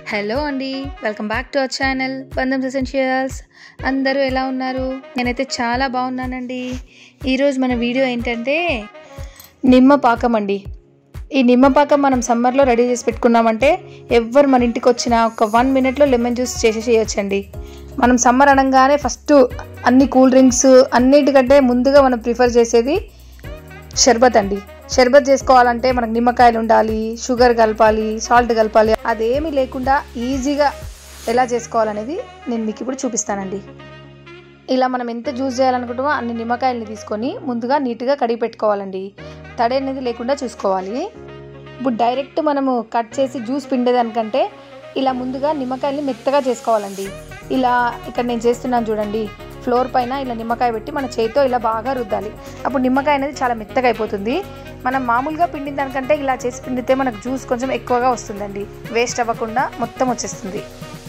hello అండి welcome back to our channel Bandham essentials అందరూ ఎలా ఉన్నారు నేనైతే చాలా బాగున్నానండి ఈరోజు మన వీడియో ఏంటంటే నిమ్మ పాకం అండి ఈ నిమ్మ పాకం మనం సమ్మర్లో రెడీ చేసి పెట్టుకున్నామంటే ఎవ్వరు మన ఇంటికి వచ్చినా ఒక వన్ మినిట్లో లెమన్ జ్యూస్ చేసి చేయొచ్చండి మనం సమ్మర్ అనగానే ఫస్ట్ అన్ని కూల్ డ్రింక్స్ అన్నిటికంటే ముందుగా మనం ప్రిఫర్ చేసేది షర్బత్ అండి షర్బత్ చేసుకోవాలంటే మనకు నిమ్మకాయలు ఉండాలి షుగర్ కలపాలి సాల్ట్ కలపాలి అదేమీ లేకుండా ఈజీగా ఎలా చేసుకోవాలనేది నేను మీకు ఇప్పుడు చూపిస్తానండి ఇలా మనం ఎంత జ్యూస్ చేయాలనుకుంటామో అన్ని నిమ్మకాయలని తీసుకొని ముందుగా నీట్గా కడిగి పెట్టుకోవాలండి తడి అనేది లేకుండా చూసుకోవాలి ఇప్పుడు డైరెక్ట్ మనము కట్ చేసి జ్యూస్ పిండేదానికంటే ఇలా ముందుగా నిమ్మకాయల్ని మెత్తగా చేసుకోవాలండి ఇలా ఇక్కడ నేను చేస్తున్నాను చూడండి ఫ్లోర్ పైన ఇలా నిమ్మకాయ పెట్టి మన చేతితో ఇలా బాగా రుద్దాలి అప్పుడు నిమ్మకాయ అనేది చాలా మెత్తగా అయిపోతుంది మనం మామూలుగా పిండిన దానికంటే ఇలా చేసి పిండితే మనకు జ్యూస్ కొంచెం ఎక్కువగా వస్తుందండి వేస్ట్ అవ్వకుండా మొత్తం వచ్చేస్తుంది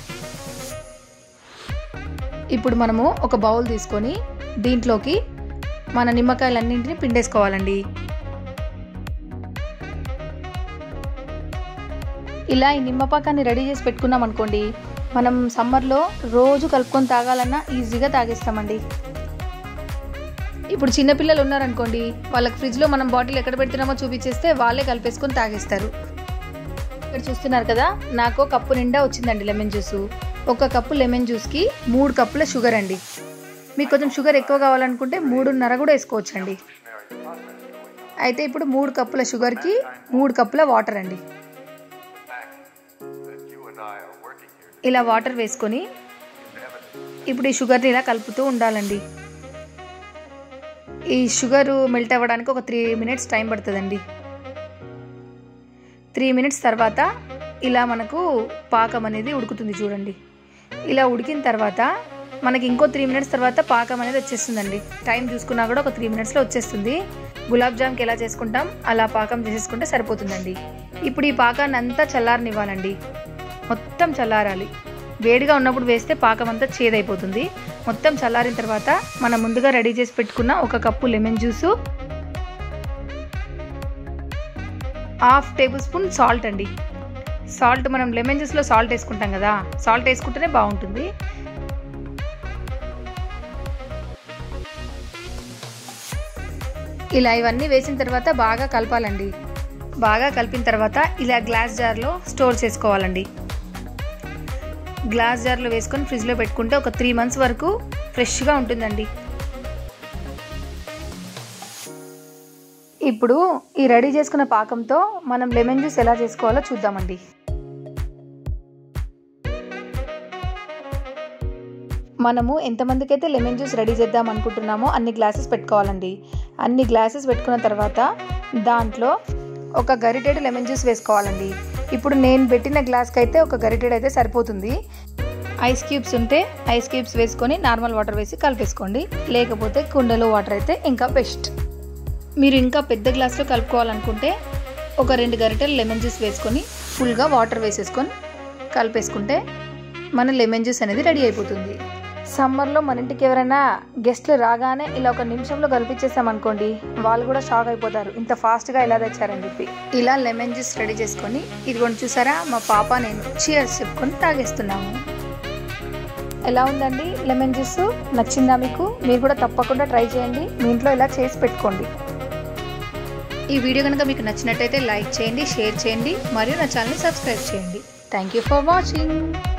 ఇప్పుడు మనము ఒక బౌల్ తీసుకొని దీంట్లోకి మన నిమ్మకాయలన్నింటినీ పిండేసుకోవాలండి ఇలా ఈ నిమ్మపాకాన్ని రెడీ చేసి పెట్టుకున్నాం అనుకోండి మనం సమ్మర్లో రోజు కలుపుకొని తాగాలన్నా ఈజీగా తాగేస్తామండి ఇప్పుడు చిన్నపిల్లలు ఉన్నారనుకోండి వాళ్ళకి ఫ్రిడ్జ్లో మనం బాటిల్ ఎక్కడ పెడుతున్నామో చూపించేస్తే వాళ్ళే కలిపేసుకొని తాగేస్తారు ఇక్కడ చూస్తున్నారు కదా నాకు కప్పు నిండా వచ్చిందండి లెమన్ జ్యూస్ ఒక కప్పు లెమన్ జ్యూస్కి మూడు కప్పుల షుగర్ అండి మీకు కొంచెం షుగర్ ఎక్కువ కావాలనుకుంటే మూడున్నర కూడా వేసుకోవచ్చండి అయితే ఇప్పుడు మూడు కప్పుల షుగర్కి మూడు కప్పుల వాటర్ అండి ఇలా వాటర్ వేసుకొని ఇప్పుడు ఈ షుగర్ని ఇలా కలుపుతూ ఉండాలండి ఈ షుగర్ మెల్ట్ అవ్వడానికి ఒక త్రీ మినిట్స్ టైం పడుతుందండి త్రీ మినిట్స్ తర్వాత ఇలా మనకు పాకం అనేది ఉడుకుతుంది చూడండి ఇలా ఉడికిన తర్వాత మనకి ఇంకో త్రీ మినిట్స్ తర్వాత పాకం అనేది వచ్చేస్తుందండి టైం చూసుకున్నా కూడా ఒక త్రీ మినిట్స్లో వచ్చేస్తుంది గులాబ్ జామ్కి ఎలా చేసుకుంటాం అలా పాకం చేసేసుకుంటే సరిపోతుందండి ఇప్పుడు ఈ పాకాన్ని అంతా చల్లారనివ్వాలండి మొత్తం చల్లారాలి వేడిగా ఉన్నప్పుడు వేస్తే పాకం అంతా చేదైపోతుంది మొత్తం చల్లారిన తర్వాత మనం ముందుగా రెడీ చేసి పెట్టుకున్న ఒక cup lemon juice half tablespoon salt అండి సాల్ట్ మనం లెమన్ జ్యూస్లో సాల్ట్ వేసుకుంటాం కదా సాల్ట్ వేసుకుంటేనే బాగుంటుంది ఇలా ఇవన్నీ వేసిన తర్వాత బాగా కలపాలండి బాగా కలిపిన తర్వాత ఇలా గ్లాస్ జార్లో స్టోర్ చేసుకోవాలండి గ్లాస్ జార్లో వేసుకొని ఫ్రిడ్జ్లో పెట్టుకుంటే ఒక త్రీ మంత్స్ వరకు ఫ్రెష్గా ఉంటుందండి ఇప్పుడు ఈ రెడీ చేసుకున్న పాకంతో మనం లెమన్ జ్యూస్ ఎలా చేసుకోవాలో చూద్దామండి మనము ఎంతమందికి అయితే లెమన్ జ్యూస్ రెడీ చేద్దాం అనుకుంటున్నామో అన్ని గ్లాసెస్ పెట్టుకోవాలండి అన్ని గ్లాసెస్ పెట్టుకున్న తర్వాత దాంట్లో ఒక గరిటెడు లెమన్ జ్యూస్ వేసుకోవాలండి ఇప్పుడు నేను పెట్టిన గ్లాస్కి అయితే ఒక గరిటెడ్ అయితే సరిపోతుంది ఐస్ క్యూబ్స్ ఉంటే ఐస్ క్యూబ్స్ వేసుకొని నార్మల్ వాటర్ వేసి కలిపేసుకోండి లేకపోతే కుండలో వాటర్ అయితే ఇంకా బెస్ట్ మీరు ఇంకా పెద్ద గ్లాస్లో కలుపుకోవాలనుకుంటే ఒక రెండు గరిటెలు లెమన్ జ్యూస్ వేసుకొని ఫుల్గా వాటర్ వేసేసుకొని కలిపేసుకుంటే మన లెమన్ జ్యూస్ అనేది రెడీ అయిపోతుంది సమ్మర్లో మన ఇంటికి ఎవరైనా గెస్ట్లు రాగానే ఇలా ఒక నిమిషంలో కల్పించేసామనుకోండి వాళ్ళు కూడా షాక్ అయిపోతారు ఇంత ఫాస్ట్గా ఎలా తెచ్చారని చెప్పి ఇలా లెమన్ జ్యూస్ రెడీ చేసుకొని ఇదిగోండి చూసారా మా పాప నేను చీర్స్ చెప్పుకొని తాగేస్తున్నాము ఎలా ఉందండి లెమన్ జ్యూస్ నచ్చిందా మీకు మీరు కూడా తప్పకుండా ట్రై చేయండి మీ ఇంట్లో ఇలా చేసి పెట్టుకోండి ఈ వీడియో కనుక మీకు నచ్చినట్టయితే లైక్ చేయండి షేర్ చేయండి మరియు నా ఛానల్ని సబ్స్క్రైబ్ చేయండి థ్యాంక్ యూ ఫర్ వాచింగ్